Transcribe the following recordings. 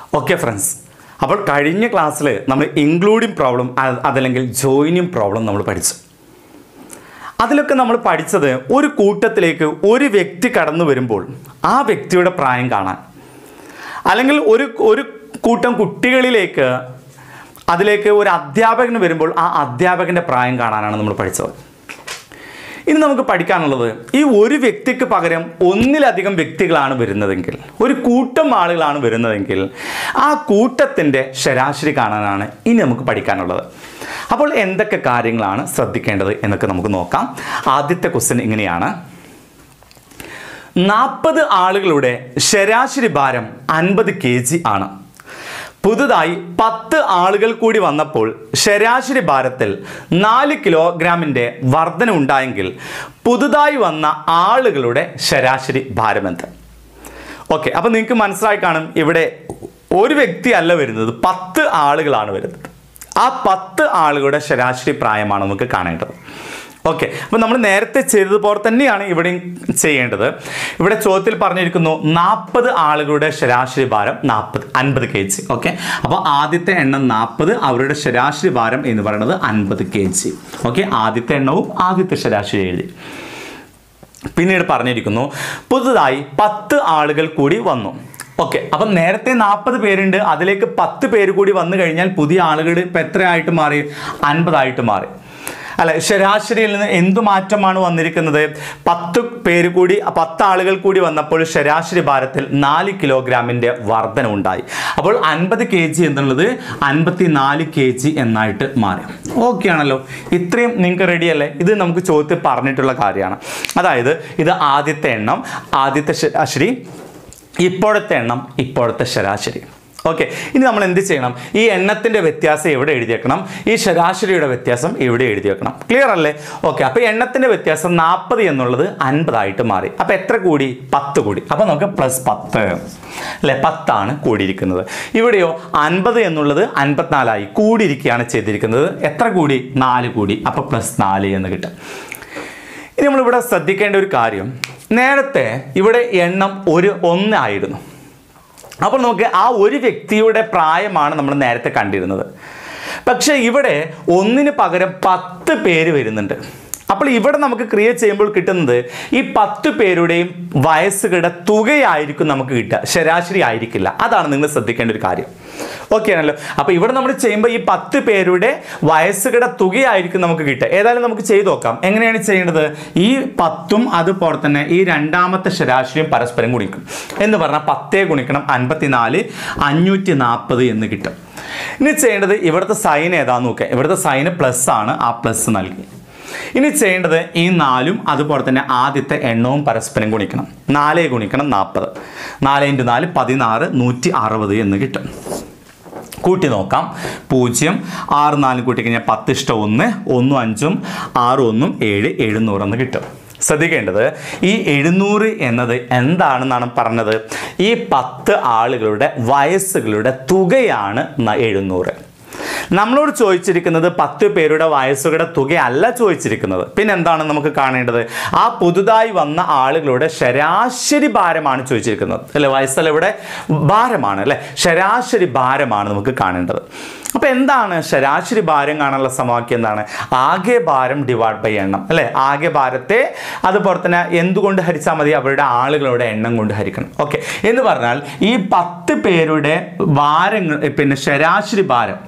okay friends അപ്പോൾ കഴിഞ്ഞ ക്ലാസ്സിൽ നമ്മൾ ഇൻക്ലൂഡിങ് പ്രോബ്ലം അതല്ലെങ്കിൽ ജോയിനിങ് പ്രോബ്ലം നമ്മൾ പഠിച്ചു അതിലൊക്കെ നമ്മൾ പഠിച്ചത് ഒരു കൂട്ടത്തിലേക്ക് ഒരു വ്യക്തി കടന്നു വരുമ്പോൾ ആ വ്യക്തിയുടെ പ്രായം കാണാൻ അല്ലെങ്കിൽ ഒരു ഒരു കൂട്ടം കുട്ടികളിലേക്ക് അതിലേക്ക് ഒരു അധ്യാപകന് വരുമ്പോൾ ആ അധ്യാപകൻ്റെ പ്രായം കാണാനാണ് നമ്മൾ പഠിച്ചത് ഇനി നമുക്ക് പഠിക്കാനുള്ളത് ഈ ഒരു വ്യക്തിക്ക് പകരം ഒന്നിലധികം വ്യക്തികളാണ് വരുന്നതെങ്കിൽ ഒരു കൂട്ടം ആളുകളാണ് വരുന്നതെങ്കിൽ ആ കൂട്ടത്തിൻ്റെ ശരാശരി കാണാനാണ് ഇനി നമുക്ക് പഠിക്കാനുള്ളത് അപ്പോൾ എന്തൊക്കെ കാര്യങ്ങളാണ് ശ്രദ്ധിക്കേണ്ടത് എന്നൊക്കെ നമുക്ക് നോക്കാം ആദ്യത്തെ ക്വസ്റ്റ്യൻ ഇങ്ങനെയാണ് നാൽപ്പത് ആളുകളുടെ ശരാശരി ഭാരം അൻപത് കെ ജി ആണ് പുതുതായി പത്ത് ആളുകൾ കൂടി വന്നപ്പോൾ ശരാശരി ഭാരത്തിൽ നാല് കിലോഗ്രാമിൻ്റെ വർധന ഉണ്ടായെങ്കിൽ പുതുതായി വന്ന ആളുകളുടെ ശരാശരി ഭാരമെന്ത് ഓക്കെ അപ്പം നിങ്ങൾക്ക് മനസ്സിലായി കാണും ഇവിടെ ഒരു വ്യക്തി അല്ല വരുന്നത് പത്ത് ആളുകളാണ് വരുന്നത് ആ പത്ത് ആളുകളുടെ ശരാശരി പ്രായമാണ് നമുക്ക് കാണേണ്ടത് ഓക്കെ അപ്പം നമ്മൾ നേരത്തെ ചെയ്തതുപോലെ തന്നെയാണ് ഇവിടെയും ചെയ്യേണ്ടത് ഇവിടെ ചോദ്യത്തിൽ പറഞ്ഞിരിക്കുന്നു നാൽപ്പത് ആളുകളുടെ ശരാശരി ഭാരം നാൽപ്പത് അൻപത് കെ ജി ഓക്കെ അപ്പോൾ ആദ്യത്തെ എണ്ണം നാൽപ്പത് അവരുടെ ശരാശരി ഭാരം എന്ന് പറയുന്നത് അൻപത് കെ ജി ഓക്കെ ആദ്യത്തെ എണ്ണവും ആദ്യത്തെ ശരാശരി എഴുതി പിന്നീട് പറഞ്ഞിരിക്കുന്നു പുതുതായി പത്ത് ആളുകൾ കൂടി വന്നു ഓക്കെ അപ്പം നേരത്തെ നാൽപ്പത് പേരുണ്ട് അതിലേക്ക് പത്ത് പേര് കൂടി വന്നു കഴിഞ്ഞാൽ പുതിയ ആളുകൾ ഇപ്പം എത്രയായിട്ട് മാറി അൻപതായിട്ട് മാറി അല്ല ശരാശരിയിൽ നിന്ന് എന്തു മാറ്റമാണ് വന്നിരിക്കുന്നത് പത്ത് പേര് കൂടി പത്ത് ആളുകൾ കൂടി വന്നപ്പോൾ ശരാശരി ഭാരത്തിൽ നാല് കിലോഗ്രാമിൻ്റെ വർധന ഉണ്ടായി അപ്പോൾ അൻപത് കെ ജി എന്നുള്ളത് അൻപത്തി നാല് കെ ജി എന്നായിട്ട് മാറി ഓക്കെ ആണല്ലോ ഇത്രയും നിങ്ങൾക്ക് റെഡിയല്ലേ ഇത് നമുക്ക് ചോദ്യത്തിൽ പറഞ്ഞിട്ടുള്ള കാര്യമാണ് അതായത് ഇത് ആദ്യത്തെ എണ്ണം ആദ്യത്തെ ശരാശരി ഇപ്പോഴത്തെ എണ്ണം ഇപ്പോഴത്തെ ശരാശരി ഓക്കെ ഇനി നമ്മൾ എന്ത് ചെയ്യണം ഈ എണ്ണത്തിൻ്റെ വ്യത്യാസം എവിടെ എഴുതിയേക്കണം ഈ ശരാശരിയുടെ വ്യത്യാസം എവിടെ എഴുതിയേക്കണം ക്ലിയർ അല്ലേ ഓക്കെ അപ്പോൾ എണ്ണത്തിൻ്റെ വ്യത്യാസം നാൽപ്പത് എന്നുള്ളത് അൻപതായിട്ട് മാറി അപ്പോൾ എത്ര കൂടി പത്ത് കൂടി അപ്പോൾ നമുക്ക് പ്ലസ് പത്ത് അല്ലേ പത്താണ് കൂടിയിരിക്കുന്നത് ഇവിടെയോ അൻപത് എന്നുള്ളത് അൻപത്തിനാലായി കൂടിയിരിക്കുകയാണ് ചെയ്തിരിക്കുന്നത് എത്ര കൂടി നാല് കൂടി അപ്പോൾ പ്ലസ് നാല് എന്ന് കിട്ടും ഇനി നമ്മളിവിടെ ശ്രദ്ധിക്കേണ്ട ഒരു കാര്യം നേരത്തെ ഇവിടെ എണ്ണം ഒരു ഒന്നായിരുന്നു അപ്പോൾ നമുക്ക് ആ ഒരു വ്യക്തിയുടെ പ്രായമാണ് നമ്മൾ നേരത്തെ കണ്ടിരുന്നത് പക്ഷേ ഇവിടെ ഒന്നിന് പകരം പത്ത് പേര് വരുന്നുണ്ട് അപ്പോൾ ഇവിടെ നമുക്ക് ക്രിയേറ്റ് ചെയ്യുമ്പോൾ കിട്ടുന്നത് ഈ പത്ത് പേരുടെയും വയസ്സുകളുടെ തുകയായിരിക്കും നമുക്ക് കിട്ടുക ശരാശരി ആയിരിക്കില്ല അതാണ് നിങ്ങൾ ശ്രദ്ധിക്കേണ്ട ഒരു കാര്യം ഓക്കെ ആണല്ലോ അപ്പോൾ ഇവിടെ നമ്മൾ ചെയ്യുമ്പോൾ ഈ പത്ത് പേരുടെ വയസ്സുകളുടെ തുകയായിരിക്കും നമുക്ക് കിട്ടുക ഏതായാലും നമുക്ക് ചെയ്തു നോക്കാം എങ്ങനെയാണ് ചെയ്യേണ്ടത് ഈ പത്തും അതുപോലെ തന്നെ ഈ രണ്ടാമത്തെ ശരാശരിയും പരസ്പരം ഗുണിക്കും എന്ന് പറഞ്ഞാൽ പത്തേ ഗുണിക്കണം അൻപത്തിനാല് അഞ്ഞൂറ്റി നാൽപ്പത് എന്ന് കിട്ടും ഇനി ചെയ്യേണ്ടത് ഇവിടുത്തെ സൈൻ ഏതാന്ന് നോക്കുക ഇവിടുത്തെ സൈന് പ്ലസ് ആണ് ആ പ്ലസ് നൽകി ഇനി ചെയ്യേണ്ടത് ഈ നാലും അതുപോലെ തന്നെ ആദ്യത്തെ എണ്ണവും പരസ്പരം ഗുണിക്കണം നാലേ ഗുണിക്കണം നാൽപ്പത് നാല് ഇൻറ്റു നാല് പതിനാറ് നൂറ്റി അറുപത് എന്ന് കിട്ടും കൂട്ടി നോക്കാം പൂജ്യം ആറ് നാലും കൂട്ടി കഴിഞ്ഞാൽ പത്ത് ഇഷ്ടം ഒന്ന് ഒന്നും അഞ്ചും ആറും ഒന്നും ഏഴ് എഴുന്നൂറ് എന്ന് കിട്ടും ശ്രദ്ധിക്കേണ്ടത് ഈ എഴുന്നൂറ് എന്നത് എന്താണെന്നാണ് പറഞ്ഞത് ഈ പത്ത് ആളുകളുടെ വയസ്സുകളുടെ തുകയാണ് ന- എഴുന്നൂറ് നമ്മളോട് ചോദിച്ചിരിക്കുന്നത് പത്ത് പേരുടെ വയസ്സുകളുടെ തുകയല്ല ചോദിച്ചിരിക്കുന്നത് പിന്നെ എന്താണ് നമുക്ക് കാണേണ്ടത് ആ പുതുതായി വന്ന ആളുകളുടെ ശരാശരി ഭാരമാണ് ചോദിച്ചിരിക്കുന്നത് അല്ലെ വയസ്സല്ല ഇവിടെ ഭാരമാണ് അല്ലെ ശരാശരി ഭാരമാണ് നമുക്ക് കാണേണ്ടത് അപ്പോൾ എന്താണ് ശരാശരി ഭാരം കാണാനുള്ള സമവാക്യം എന്താണ് ആകെ ഭാരം ഡിവൈഡ് ബൈ എണ്ണം അല്ലെ ആകെ ഭാരത്തെ അതുപോലെ തന്നെ എന്തുകൊണ്ട് ഹരിച്ചാൽ മതി അവരുടെ ആളുകളുടെ എണ്ണം കൊണ്ട് ഹരിക്കണം ഓക്കെ എന്ന് പറഞ്ഞാൽ ഈ പത്ത് പേരുടെ ഭാരങ്ങൾ പിന്നെ ശരാശരി ഭാരം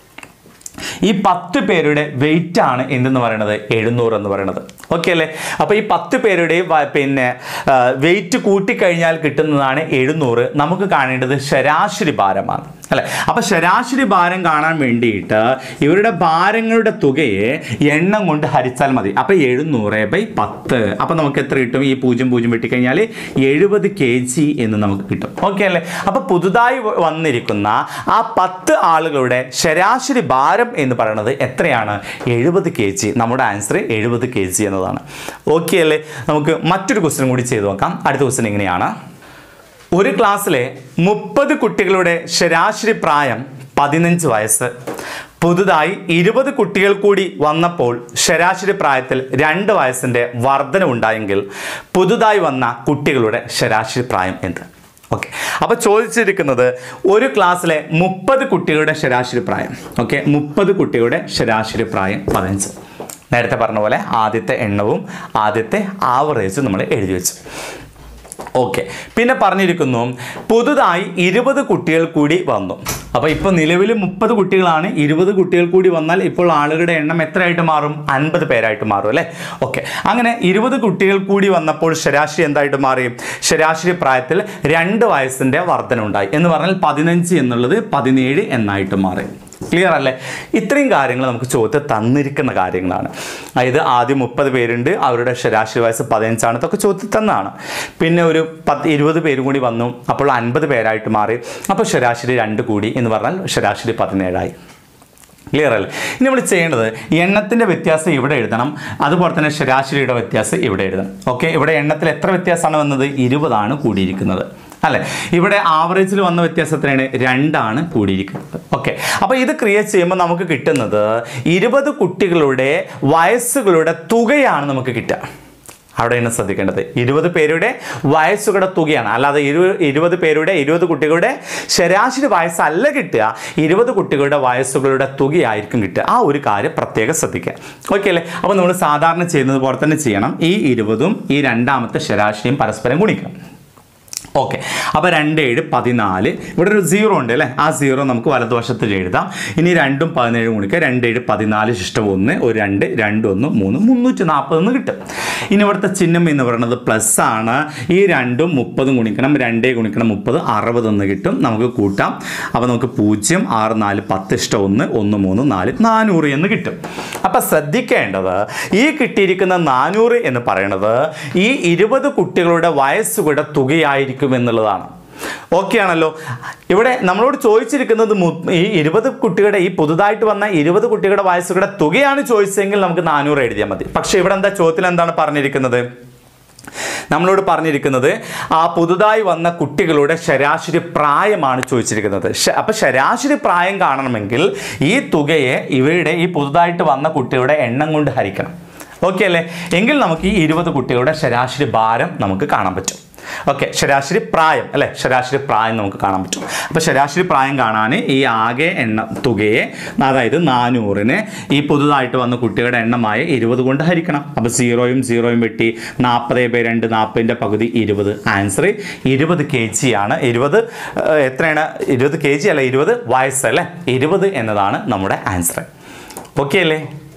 ഈ പത്ത് പേരുടെ വെയിറ്റ് ആണ് എന്തെന്ന് പറയുന്നത് എഴുന്നൂറ് എന്ന് പറയുന്നത് ഓക്കെ അല്ലേ അപ്പോൾ ഈ പത്ത് പേരുടെയും വ- പിന്നെ വെയിറ്റ് കൂട്ടിക്കഴിഞ്ഞാൽ കിട്ടുന്നതാണ് എഴുന്നൂറ് നമുക്ക് കാണേണ്ടത് ശരാശരി ഭാരമാണ് അല്ലെ അപ്പോൾ ശരാശരി ഭാരം കാണാൻ വേണ്ടിയിട്ട് ഇവരുടെ ഭാരങ്ങളുടെ തുകയെ എണ്ണം കൊണ്ട് ഹരിച്ചാൽ മതി അപ്പോൾ എഴുന്നൂറ് ബൈ പത്ത് അപ്പോൾ നമുക്ക് എത്ര കിട്ടും ഈ പൂജ്യം പൂജ്യം വെട്ടിക്കഴിഞ്ഞാൽ എഴുപത് കെ ജി എന്ന് നമുക്ക് കിട്ടും ഓക്കെ അല്ലേ അപ്പോൾ പുതുതായി വ- വന്നിരിക്കുന്ന ആ പത്ത് ആളുകളുടെ ശരാശരി ഭാരം എന്ന് പറയുന്നത് എത്രയാണ് എഴുപത് കെ ജി നമ്മുടെ ആൻസർ എഴുപത് കെ ജി എന്നതാണ് ഓക്കെ അല്ലേ നമുക്ക് മറ്റൊരു ക്വസ്റ്റ്യൻ കൂടി ചെയ്ത് നോക്കാം അടുത്ത ക്വസ്റ്റ്യൻ ഇങ്ങനെയാണ് ഒരു ക്ലാസ്സിലെ മുപ്പത് കുട്ടികളുടെ ശരാശരി പ്രായം പതിനഞ്ച് വയസ്സ് പുതുതായി ഇരുപത് കുട്ടികൾ കൂടി വന്നപ്പോൾ ശരാശരി പ്രായത്തിൽ രണ്ട് വയസ്സിൻ്റെ വർധന ഉണ്ടായെങ്കിൽ പുതുതായി വന്ന കുട്ടികളുടെ ശരാശരി പ്രായം എന്ത് ഓക്കെ അപ്പോൾ ചോദിച്ചിരിക്കുന്നത് ഒരു ക്ലാസ്സിലെ മുപ്പത് കുട്ടികളുടെ ശരാശരി പ്രായം ഓക്കെ മുപ്പത് കുട്ടികളുടെ ശരാശരി പ്രായം പതിനഞ്ച് നേരത്തെ പറഞ്ഞ പോലെ ആദ്യത്തെ എണ്ണവും ആദ്യത്തെ ആവറേജും നമ്മൾ എഴുതി വെച്ചു ഓക്കെ പിന്നെ പറഞ്ഞിരിക്കുന്നു പുതുതായി ഇരുപത് കുട്ടികൾ കൂടി വന്നു അപ്പോൾ ഇപ്പോൾ നിലവിൽ മുപ്പത് കുട്ടികളാണ് ഇരുപത് കുട്ടികൾ കൂടി വന്നാൽ ഇപ്പോൾ ആളുകളുടെ എണ്ണം എത്രയായിട്ട് മാറും അൻപത് പേരായിട്ട് മാറും അല്ലേ ഓക്കെ അങ്ങനെ ഇരുപത് കുട്ടികൾ കൂടി വന്നപ്പോൾ ശരാശരി എന്തായിട്ട് മാറി ശരാശരി പ്രായത്തിൽ രണ്ട് വയസ്സിൻ്റെ വർധന ഉണ്ടായി എന്ന് പറഞ്ഞാൽ പതിനഞ്ച് എന്നുള്ളത് പതിനേഴ് എന്നായിട്ട് മാറി ക്ലിയർ അല്ലേ ഇത്രയും കാര്യങ്ങൾ നമുക്ക് ചോദ്യത്തിൽ തന്നിരിക്കുന്ന കാര്യങ്ങളാണ് അതായത് ആദ്യം മുപ്പത് പേരുണ്ട് അവരുടെ ശരാശരി വയസ്സ് പതിനഞ്ചാണ് ഇതൊക്കെ ചോദ്യത്തിൽ തന്നാണ് പിന്നെ ഒരു പത്ത് ഇരുപത് പേരും കൂടി വന്നു അപ്പോൾ അൻപത് പേരായിട്ട് മാറി അപ്പോൾ ശരാശരി രണ്ട് കൂടി എന്ന് പറഞ്ഞാൽ ശരാശരി പതിനേഴായി ക്ലിയർ അല്ലേ ഇനി നമ്മൾ ചെയ്യേണ്ടത് എണ്ണത്തിൻ്റെ വ്യത്യാസം ഇവിടെ എഴുതണം അതുപോലെ തന്നെ ശരാശരിയുടെ വ്യത്യാസം ഇവിടെ എഴുതണം ഓക്കെ ഇവിടെ എണ്ണത്തിൽ എത്ര വ്യത്യാസമാണ് വന്നത് ഇരുപതാണ് കൂടിയിരിക്കുന്നത് അല്ലേ ഇവിടെ ആവറേജിൽ വന്ന വ്യത്യാസത്തിനാണ് രണ്ടാണ് കൂടിയിരിക്കുന്നത് ഓക്കെ അപ്പോൾ ഇത് ക്രിയേറ്റ് ചെയ്യുമ്പോൾ നമുക്ക് കിട്ടുന്നത് ഇരുപത് കുട്ടികളുടെ വയസ്സുകളുടെ തുകയാണ് നമുക്ക് കിട്ടുക അവിടെയാണ് ശ്രദ്ധിക്കേണ്ടത് ഇരുപത് പേരുടെ വയസ്സുകളുടെ തുകയാണ് അല്ലാതെ ഇരു ഇരുപത് പേരുടെ ഇരുപത് കുട്ടികളുടെ ശരാശരി വയസ്സല്ല കിട്ടുക ഇരുപത് കുട്ടികളുടെ വയസ്സുകളുടെ തുകയായിരിക്കും കിട്ടുക ആ ഒരു കാര്യം പ്രത്യേകം ശ്രദ്ധിക്കുക ഓക്കെ അല്ലേ അപ്പോൾ നമ്മൾ സാധാരണ ചെയ്യുന്നത് പോലെ തന്നെ ചെയ്യണം ഈ ഇരുപതും ഈ രണ്ടാമത്തെ ശരാശരിയും പരസ്പരം ഗുണിക്കണം ഓക്കെ അപ്പോൾ രണ്ട് ഏഴ് പതിനാല് ഇവിടെ ഒരു സീറോ ഉണ്ട് അല്ലേ ആ സീറോ നമുക്ക് വലതുവശത്ത് എഴുതാം ഇനി രണ്ടും പതിനേഴും ഗുണിക്കുക രണ്ട് ഏഴ് പതിനാല് ശിഷ്ടം ഒന്ന് ഒരു രണ്ട് രണ്ട് ഒന്ന് മൂന്ന് മുന്നൂറ്റി നാൽപ്പതെന്ന് കിട്ടും ഇനി ഇവിടുത്തെ ചിഹ്നം എന്ന് പറയുന്നത് പ്ലസ് ആണ് ഈ രണ്ടും മുപ്പതും ഗുണിക്കണം രണ്ടേ ഗുണിക്കണം മുപ്പത് അറുപത് എന്ന് കിട്ടും നമുക്ക് കൂട്ടാം അപ്പോൾ നമുക്ക് പൂജ്യം ആറ് നാല് പത്ത് ഇഷ്ടം ഒന്ന് ഒന്ന് മൂന്ന് നാല് നാനൂറ് എന്ന് കിട്ടും അപ്പം ശ്രദ്ധിക്കേണ്ടത് ഈ കിട്ടിയിരിക്കുന്ന നാനൂറ് എന്ന് പറയുന്നത് ഈ ഇരുപത് കുട്ടികളുടെ വയസ്സുകളുടെ തുകയായിരിക്കും എന്നുള്ളതാണ് ഓക്കെ ആണല്ലോ ഇവിടെ നമ്മളോട് ചോദിച്ചിരിക്കുന്നത് മു- ഈ ഇരുപത് കുട്ടികളുടെ ഈ പുതുതായിട്ട് വന്ന ഇരുപത് കുട്ടികളുടെ വയസ്സുകളുടെ തുകയാണ് ചോദിച്ചതെങ്കിൽ നമുക്ക് നാനൂറ് എഴുതിയാൽ മതി പക്ഷേ ഇവിടെ എന്താ ചോദ്യത്തിൽ എന്താണ് പറഞ്ഞിരിക്കുന്നത് നമ്മളോട് പറഞ്ഞിരിക്കുന്നത് ആ പുതുതായി വന്ന കുട്ടികളുടെ ശരാശരി പ്രായമാണ് ചോദിച്ചിരിക്കുന്നത് ശ- അപ്പൊ ശരാശരി പ്രായം കാണണമെങ്കിൽ ഈ തുകയെ ഇവരുടെ ഈ പുതുതായിട്ട് വന്ന കുട്ടികളുടെ എണ്ണം കൊണ്ട് ഹരിക്കണം ഓക്കെ അല്ലേ എങ്കിൽ നമുക്ക് ഈ ഇരുപത് കുട്ടികളുടെ ശരാശരി ഭാരം നമുക്ക് കാണാൻ പറ്റും ഓക്കെ ശരാശരി പ്രായം അല്ലേ ശരാശരി പ്രായം നമുക്ക് കാണാൻ പറ്റും അപ്പോൾ ശരാശരി പ്രായം കാണാൻ ഈ ആകെ എണ്ണ തുകയെ അതായത് നാനൂറിന് ഈ പുതുതായിട്ട് വന്ന കുട്ടികളുടെ എണ്ണമായ ഇരുപത് കൊണ്ട് ഹരിക്കണം അപ്പോൾ സീറോയും സീറോയും വെട്ടി നാൽപ്പത് ബൈ രണ്ട് നാൽപ്പതിൻ്റെ പകുതി ഇരുപത് ആൻസർ ഇരുപത് കെ ജി ആണ് ഇരുപത് ഏഹ്, എത്രയാണ് ഇരുപത് കെ ജി അല്ല ഇരുപത് വയസ്സ് അല്ലേ ഇരുപത് എന്നതാണ് നമ്മുടെ ആൻസർ ഓക്കെ അല്ലേ